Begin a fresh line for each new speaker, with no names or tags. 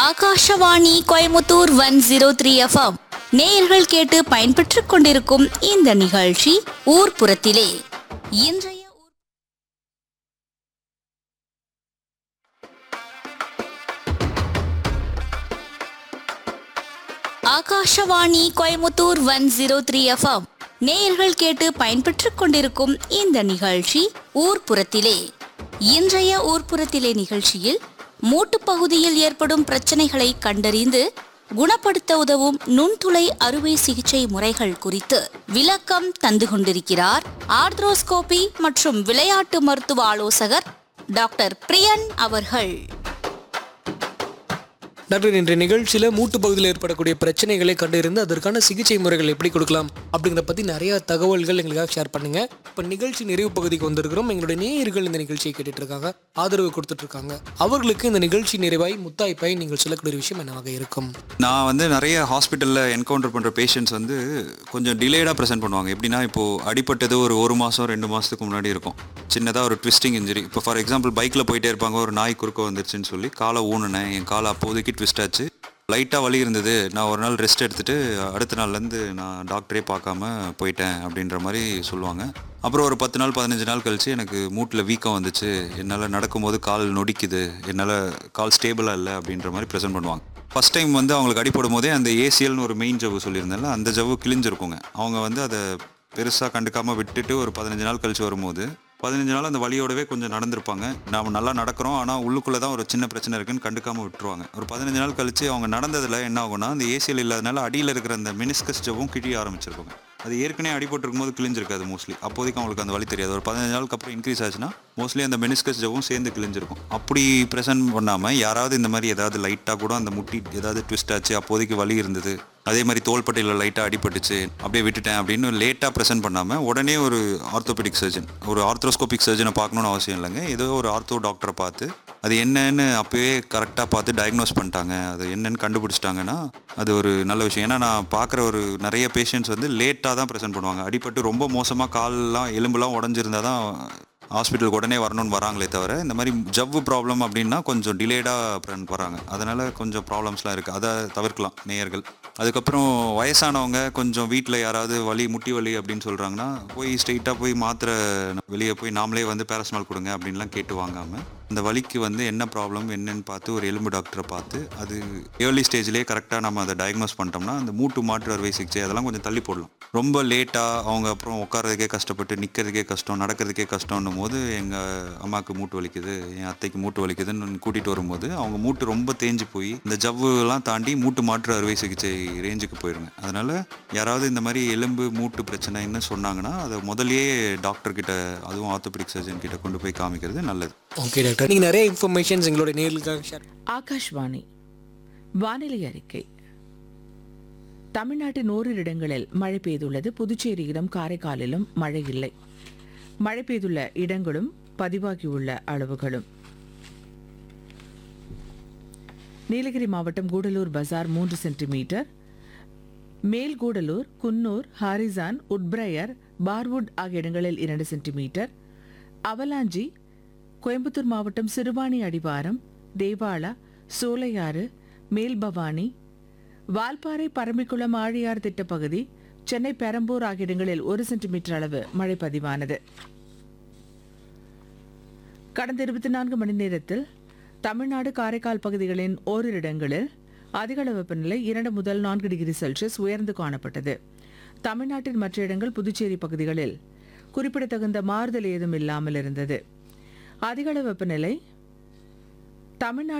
Akashvani Coimbatore one zero three FM நேயர்கள் கேட்டு பயன்பெற்றுக் கொண்டிருக்கும் இந்த நிகழ்ச்சி ஊர்ப்புறத்திலே இன்றைய ஊர்- Akashvani Coimbatore one zero three FM நேயர்கள் கேட்டு பயன்பெற்றுக் கொண்டிருக்கும் இந்த நிகழ்ச்சி ஊர்ப்புறத்திலே இன்றைய ஊர்ப்புறத்திலே நிகழ்ச்சியில் மூட்டுப் பகுதியில் ஏற்படும் பிரச்சனைகளை கண்டறிந்து குணப்படுத்த உதவும் நுண்துளை அறுவை சிகிச்சை முறைகள் குறித்து விளக்கம் தந்து கொண்டிருக்கிறார் ஆர்த்ரோஸ்கோபி மற்றும் விளையாட்டு மருத்துவ ஆலோசகர் டாக்டர் பிரியன் அவர்கள்
டாக்டர் இன்றைய நிகழ்ச்சியில் மூட்டு பகுதியில் ஏற்படக்கூடிய பிரச்சனைகளை கண்டறிந்து அதற்கான சிகிச்சை முறைகள் எப்படி கொடுக்கலாம் அப்படிங்கிறத பற்றி நிறைய தகவல்கள் எங்களுக்காக ஷேர் பண்ணுங்க இப்போ நிகழ்ச்சி நிறைவு பகுதிக்கு வந்திருக்கிறோம் எங்களுடைய நேயர்கள் இந்த நிகழ்ச்சியை கேட்டுட்டு இருக்காங்க ஆதரவு கொடுத்துட்டு இருக்காங்க அவர்களுக்கு இந்த நிகழ்ச்சி நிறைவாய் முத்தாய்ப்பாய் நீங்கள் சொல்லக்கூடிய விஷயம் என்னவாக இருக்கும்
நான் வந்து நிறைய ஹாஸ்பிட்டலில் என்கவுண்டர் பண்ணுற பேஷண்ட்ஸ் வந்து கொஞ்சம் டிலேடாக ப்ரெசென்ட் பண்ணுவாங்க எப்படின்னா இப்போது அடிபட்டது ஒரு ஒரு மாதம் ரெண்டு மாதத்துக்கு முன்னாடி இருக்கும் சின்னதாக ஒரு ட்விஸ்டிங் இன்ஜுரி இப்போ ஃபார் எக்ஸாம்பிள் பைக்கில் போயிட்டே இருப்பாங்க ஒரு நாய் குறுக்க வந்துருச்சுன்னு சொல்லி காலை ஊனுனேன் என் காலை அப்போதைக்கு ட்விஸ்ட் ஆச்சு லைட்டாக வலி இருந்தது நான் ஒரு நாள் ரெஸ்ட் எடுத்துட்டு அடுத்த நாள்லேருந்து நான் டாக்டரே பார்க்காம போயிட்டேன் அப்படின்ற மாதிரி சொல்லுவாங்க அப்புறம் ஒரு பத்து நாள் பதினஞ்சு நாள் கழிச்சு எனக்கு மூட்டில் வீக்கம் வந்துச்சு என்னால் நடக்கும்போது கால் நொடிக்குது என்னால் கால் ஸ்டேபிளாக இல்லை அப்படின்ற மாதிரி ப்ரெசென்ட் பண்ணுவாங்க ஃபஸ்ட் டைம் வந்து அவங்களுக்கு அடிபடும் போதே அந்த ஏசிஎல்னு ஒரு மெயின் ஜவ்வு சொல்லியிருந்தேன்ல அந்த ஜவ்வு கிழிஞ்சிருக்குங்க அவங்க வந்து அதை பெருசாக கண்டுக்காமல் விட்டுட்டு ஒரு பதினஞ்சு நாள் கழிச்சு வரும்போது பதினஞ்சு நாள் அந்த வலியோடவே கொஞ்சம் நடந்திருப்பாங்க நாம நல்லா நடக்கிறோம் ஆனால் உள்ளுக்குள்ளே தான் ஒரு சின்ன பிரச்சனை இருக்குன்னு கண்டுக்காமல் விட்டுருவாங்க ஒரு பதினஞ்சு நாள் கழிச்சு அவங்க நடந்ததில் என்ன ஆகும்னா அந்த ஏசிஎல் இல்லாதனால அடியில் இருக்கிற அந்த மினிஸ்கஸ் ஜவ்வும் கிழிய ஆரம்பிச்சிருக்குங்க அது ஏற்கனவே அடிபட்டிருக்கும் போது கிழிஞ்சிருக்காது மோஸ்ட்லி அப்போதைக்கு அவங்களுக்கு அந்த வலி தெரியாது ஒரு பதினஞ்சு நாளுக்கு அப்புறம் இன்க்ரீஸ் ஆச்சுன்னா மோஸ்ட்லி அந்த மெனிஸ்கஸ் ஜவ்வும் சேர்ந்து கிழிஞ்சிருக்கும் அப்படி ப்ரெசென்ட் பண்ணாமல் யாராவது இந்த மாதிரி ஏதாவது லைட்டாக கூட அந்த முட்டி ஏதாவது ட்விஸ்ட் ஆச்சு அப்போதைக்கு வலி இருந்தது அதே மாதிரி தோள்பட்டையில் லைட்டாக அடிபட்டுச்சு அப்படியே விட்டுட்டேன் அப்படின்னு லேட்டாக ப்ரெசென்ட் பண்ணாமல் உடனே ஒரு ஆர்த்தோபெடிக் சர்ஜன் ஒரு ஆர்த்ரோஸ்கோபிக் சர்ஜனை பார்க்கணுன்னு அவசியம் இல்லைங்க ஏதோ ஒரு ஆர்த்தோ டாக்டரை பார்த்து அது என்னன்னு அப்போவே கரெக்டாக பார்த்து டயக்னோஸ் பண்ணிட்டாங்க அது என்னன்னு கண்டுபிடிச்சிட்டாங்கன்னா அது ஒரு நல்ல விஷயம் ஏன்னா நான் பார்க்குற ஒரு நிறைய பேஷண்ட்ஸ் வந்து லேட்டாக தான் ப்ரெசென்ட் பண்ணுவாங்க அடிபட்டு ரொம்ப மோசமாக கால்லாம் எலும்புலாம் உடஞ்சிருந்தா தான் ஹாஸ்பிட்டலுக்கு உடனே வரணும்னு வராங்களே தவிர இந்த மாதிரி ஜவ்வு ப்ராப்ளம் அப்படின்னா கொஞ்சம் டிலேடாக வராங்க அதனால் கொஞ்சம் ப்ராப்ளம்ஸ்லாம் இருக்குது அதை தவிர்க்கலாம் நேயர்கள் அதுக்கப்புறம் வயசானவங்க கொஞ்சம் வீட்டில் யாராவது வலி முட்டி வலி அப்படின்னு சொல்கிறாங்கன்னா போய் ஸ்ட்ரெயிட்டாக போய் மாத்திரை வெளியே போய் நாமளே வந்து பேரஸ்மால் கொடுங்க அப்படின்லாம் கேட்டு வாங்காமல் அந்த வலிக்கு வந்து என்ன ப்ராப்ளம் என்னன்னு பார்த்து ஒரு எலும்பு டாக்டரை பார்த்து அது ஏர்லி ஸ்டேஜ்லேயே கரெக்டாக நம்ம அதை டயக்னோஸ் பண்ணிட்டோம்னா அந்த மூட்டு மாற்று அறுவை சிகிச்சை அதெல்லாம் கொஞ்சம் தள்ளி போடலாம் ரொம்ப லேட்டாக அவங்க அப்புறம் உட்காரதுக்கே கஷ்டப்பட்டு நிற்கிறதுக்கே கஷ்டம் நடக்கிறதுக்கே கஷ்டம்னும் போது எங்கள் அம்மாவுக்கு மூட்டு வலிக்குது என் அத்தைக்கு மூட்டு வலிக்குதுன்னு கூட்டிகிட்டு வரும்போது அவங்க மூட்டு ரொம்ப தேஞ்சு போய் இந்த ஜவ்வுலாம் தாண்டி மூட்டு மாற்று அறுவை சிகிச்சை ரேஞ்சுக்கு போயிருங்க அதனால் யாராவது இந்த மாதிரி எலும்பு மூட்டு பிரச்சனைன்னு சொன்னாங்கன்னா அதை முதல்லயே டாக்டர் கிட்ட அதுவும் ஆர்த்தோபெடிக் சர்ஜன் கிட்ட கொண்டு போய் காமிக்கிறது நல்லது
ஓகே டாக்டர் நீங்கள் நிறைய இன்ஃபர்மேஷன்ஸ் எங்களுடைய நேயர்களுக்காக ஷேர்
ஆகாஷ்வாணி வானிலை அறிக்கை தமிழ்நாட்டின் ஓரிரு இடங்களில் மழை பெய்துள்ளது புதுச்சேரியிலும் காரைக்காலிலும் மழை இல்லை மழை பெய்துள்ள இடங்களும் பதிவாகியுள்ள அளவுகளும் நீலகிரி மாவட்டம் கூடலூர் பஜார் மூன்று centimetre Melgudalur Coonoor Harrison Woodbriar Parwood ஆகிய இடங்களில் இரண்டு சென்டிமீட்டர் அவலாஞ்சி கோயம்புத்தூர் மாவட்டம் சிறுவாணி அடிவாரம் தேவாலா சோலையாறு மேல்பவானி வால்பாறை பரம்பிக்குளம் ஆழியார் திட்டப்பகுதி சென்னை பெரம்பூர் ஆகிய இடங்களில் ஒரு சென்டிமீட்டர் அளவு மழை பதிவானது கடந்த இருபத்தி நான்கு மணி நேரத்தில் தமிழ்நாடு காரைக்கால் பகுதிகளின் ஓரிரு இடங்களில் அதிகளவு வெப்பநிலை இரண்டு முதல் நான்கு டிகிரி செல்சியஸ் உயர்ந்து காணப்பட்டது தமிழ்நாட்டின் மற்ற இடங்கள் புதுச்சேரி பகுதிகளில் குறிப்பிடத்தகுந்த மாறுதல் ஏதும் இல்லாமல் இருந்தது அதிகளவு வெப்பநிலை தமிழ்நாடு